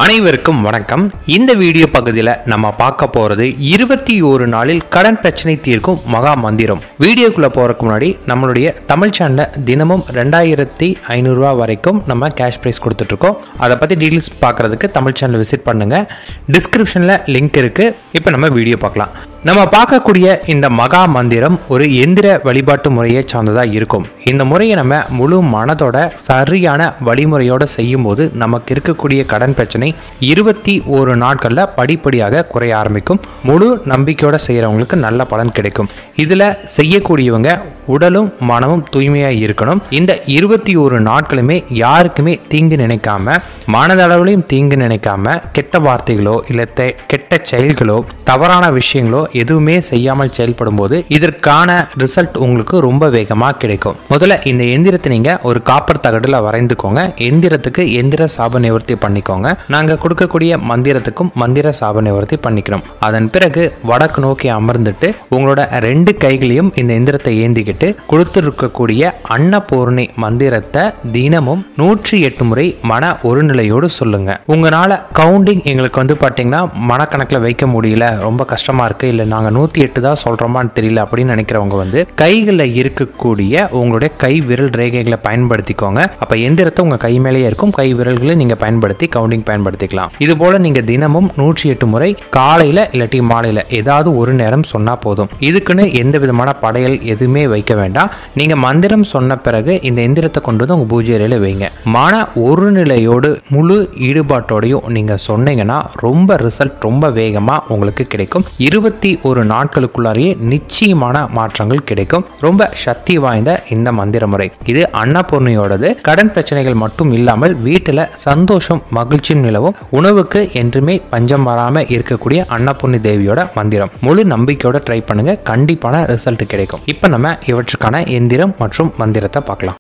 அனைவருக்கும் வணக்கம் இந்த வீடியோ பகுதியில் நம்ம பார்க்க போறது இருபத்தி ஒரு நாளில் கடன் பிரச்சனை தீர்க்கும் மகா மந்திரம் வீடியோக்குள்ள போறதுக்கு முன்னாடி நம்மளுடைய தமிழ் சேனல்ல தினமும் ரெண்டாயிரத்தி ஐநூறுரூவா வரைக்கும் நம்ம கேஷ் ப்ரைஸ் கொடுத்துட்டு இருக்கோம் அதை பத்தி டீட்டெயில்ஸ் பார்க்கறதுக்கு தமிழ் சேனல் விசிட் பண்ணுங்க டிஸ்கிரிப்ஷன்ல லிங்க் இருக்கு இப்போ நம்ம வீடியோ பார்க்கலாம் நம்ம பார்க்கக்கூடிய இந்த மகா மந்திரம் ஒரு எந்திர வழிபாட்டு முறையை சார்ந்ததா இருக்கும் இந்த முறையை நம்ம முழு மனதோட சரியான வழிமுறையோட செய்யும்போது நமக்கு இருக்கக்கூடிய கடன் பிரச்சனை இருபத்தி ஒரு நாட்களில் படிப்படியாக குறைய ஆரம்பிக்கும் முழு நம்பிக்கையோட செய்கிறவங்களுக்கு நல்ல பலன் கிடைக்கும் இதில் செய்யக்கூடியவங்க உடலும் மனமும் தூய்மையாக இருக்கணும் இந்த இருபத்தி ஒரு நாட்களுமே யாருக்குமே தீங்கு நினைக்காம மனதளவுலையும் தீங்கு நினைக்காம கெட்ட வார்த்தைகளோ இல்லை தெ- கெட்ட செயல்களோ தவறான விஷயங்களோ எதுவுமே செய்யாமல் செயல்படும் போது இதற்கான ரிசல்ட் உங்களுக்கு ரொம்ப வேகமாக கிடைக்கும் முதல்ல இந்த எந்திரத்தை நீங்க ஒரு காப்பர் தகடுல வரைந்துக்கோங்க எந்திரத்துக்கு எந்திர சாப நிவர்த்தி பண்ணிக்கோங்க நாங்க கொடுக்கக்கூடிய மந்திரத்துக்கும் மந்திர சாப நிவர்த்தி பண்ணிக்கிறோம் அதன் பிறகு வடக்கு நோக்கி அமர்ந்துட்டு உங்களோட ரெண்டு கைகளையும் இந்த எந்திரத்தை ஏந்திக்கிட்டு கொடுத்துருக்கக்கூடிய அன்னபூர்ணி மந்திரத்தை தினமும் நூற்றி எட்டு முறை மன ஒருநிலையோடு சொல்லுங்க உங்களால கவுண்டிங் எங்களுக்கு வந்து பாத்தீங்கன்னா மனக்கணக்கில் வைக்க முடியல ரொம்ப கஷ்டமா இருக்கு இல்லை நாங்க நூத்தி எட்டு தான் சொல்றோமான்னு தெரியல அப்படின்னு நினைக்கிறவங்க வந்து கைகளில் இருக்கக்கூடிய உங்களுடைய கை விரல் ரேகைகளை பயன்படுத்திக்கோங்க அப்ப எந்திரத்தை உங்க கை மேலேயே இருக்கும் கை விரல்களை நீங்க பயன்படுத்தி கவுண்டிங் பயன்படுத்திக்கலாம் இது போல நீங்க தினமும் நூற்றி எட்டு முறை காலையில இல்லாட்டி மாலையில ஏதாவது ஒரு நேரம் சொன்னா போதும் இதுக்குன்னு எந்த விதமான படையல் எதுவுமே வைக்க வேண்டாம் நீங்க மந்திரம் சொன்ன பிறகு இந்த எந்திரத்தை கொண்டு வந்து உங்க பூஜை அறையில வைங்க மன ஒரு நிலையோடு முழு ஈடுபாட்டோடையும் நீங்க சொன்னீங்கன்னா ரொம்ப ரிசல்ட் ரொம்ப வேகமா உங்களுக்கு கிடைக்கும் இருபத்தி ஒரு நாட்களுக்குள்ளாரையே நிச்சயமான மாற்றங்கள் கிடைக்கும் ரொம்ப சக்தி வாய்ந்த இந்த மந்திர முறை இது அன்னபூர்ணியோடது கடன் பிரச்சனைகள் மட்டும் இல்லாமல் வீட்டில் சந்தோஷம் மகிழ்ச்சியும் நிலவும் உணவுக்கு என்றுமே பஞ்சம் வராம இருக்கக்கூடிய அன்னபூர்ணி தேவியோட மந்திரம் முழு நம்பிக்கையோட ட்ரை பண்ணுங்க கண்டிப்பான ரிசல்ட் கிடைக்கும் இப்போ நம்ம இவற்றுக்கான எந்திரம் மற்றும் மந்திரத்தை பார்க்கலாம்